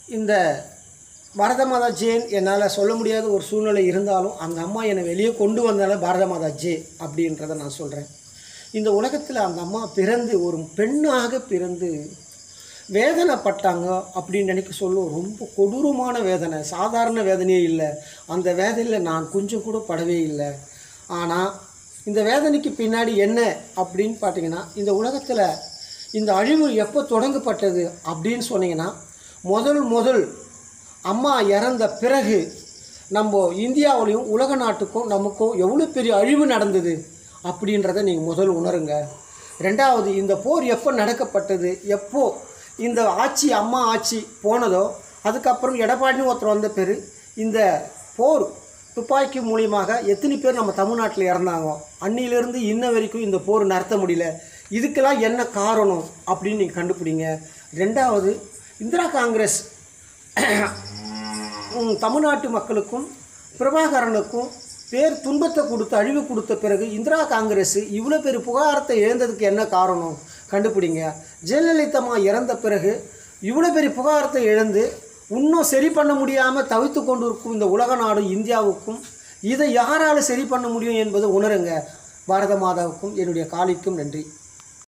இந்த பாரத மாதா ஜேன் என்னால் சொல்ல முடியாத ஒரு சூழ்நிலை இருந்தாலும் அந்த அம்மா என்னை வெளியே கொண்டு வந்தால பாரத மாதா ஜே அப்படின்றத நான் சொல்கிறேன் இந்த உலகத்தில் அந்த அம்மா பிறந்து ஒரு பெண்ணாக பிறந்து வேதனைப்பட்டாங்க அப்படின்னு நினைக்க சொல்ல ரொம்ப கொடூரமான வேதனை சாதாரண வேதனையே இல்லை அந்த வேதனையில் நான் கொஞ்சம் கூட படவே இல்லை ஆனால் இந்த வேதனைக்கு பின்னாடி என்ன அப்படின்னு பார்த்தீங்கன்னா இந்த உலகத்தில் இந்த அழிவு எப்போ தொடங்கப்பட்டது அப்படின்னு சொன்னீங்கன்னா முதல் முதல் அம்மா இறந்த பிறகு நம்ம இந்தியாவிலையும் உலக நாட்டுக்கும் நமக்கும் எவ்வளோ பெரிய அழிவு நடந்தது அப்படின்றத நீங்கள் முதல் உணருங்க ரெண்டாவது இந்த போர் எப்போ நடக்கப்பட்டது எப்போ இந்த ஆட்சி அம்மா ஆட்சி போனதோ அதுக்கப்புறம் எடப்பாடின்னு ஒருத்தர் வந்த பேர் இந்த போர் துப்பாக்கி மூலியமாக எத்தனை பேர் நம்ம தமிழ்நாட்டில் இறந்தாங்க அன்னியிலிருந்து இன்ன வரைக்கும் இந்த போர் நடத்த முடியல இதுக்கெல்லாம் என்ன காரணம் அப்படின்னு நீங்கள் கண்டுபிடிங்க ரெண்டாவது இந்திரா காங்கிரஸ் ம், தமிழ்நாட்டு மக்களுக்கும் பிரபாகரனுக்கும் பேர் துன்பத்தை கொடுத்து அழிவு கொடுத்த பிறகு இந்திரா காங்கிரஸ் இவ்வளோ பெரிய புகாரத்தை இழந்ததுக்கு என்ன காரணம் கண்டுபிடிங்க ஜெயலலிதா இறந்த பிறகு இவ்வளோ பெரிய புகாரத்தை இழந்து இன்னும் சரி பண்ண முடியாமல் தவித்து கொண்டு இருக்கும் இந்த உலக நாடு இந்தியாவுக்கும் இதை யாரால் சரி பண்ண முடியும் என்பதை உணருங்க பாரத மாதாவுக்கும் என்னுடைய காலிக்கும் நன்றி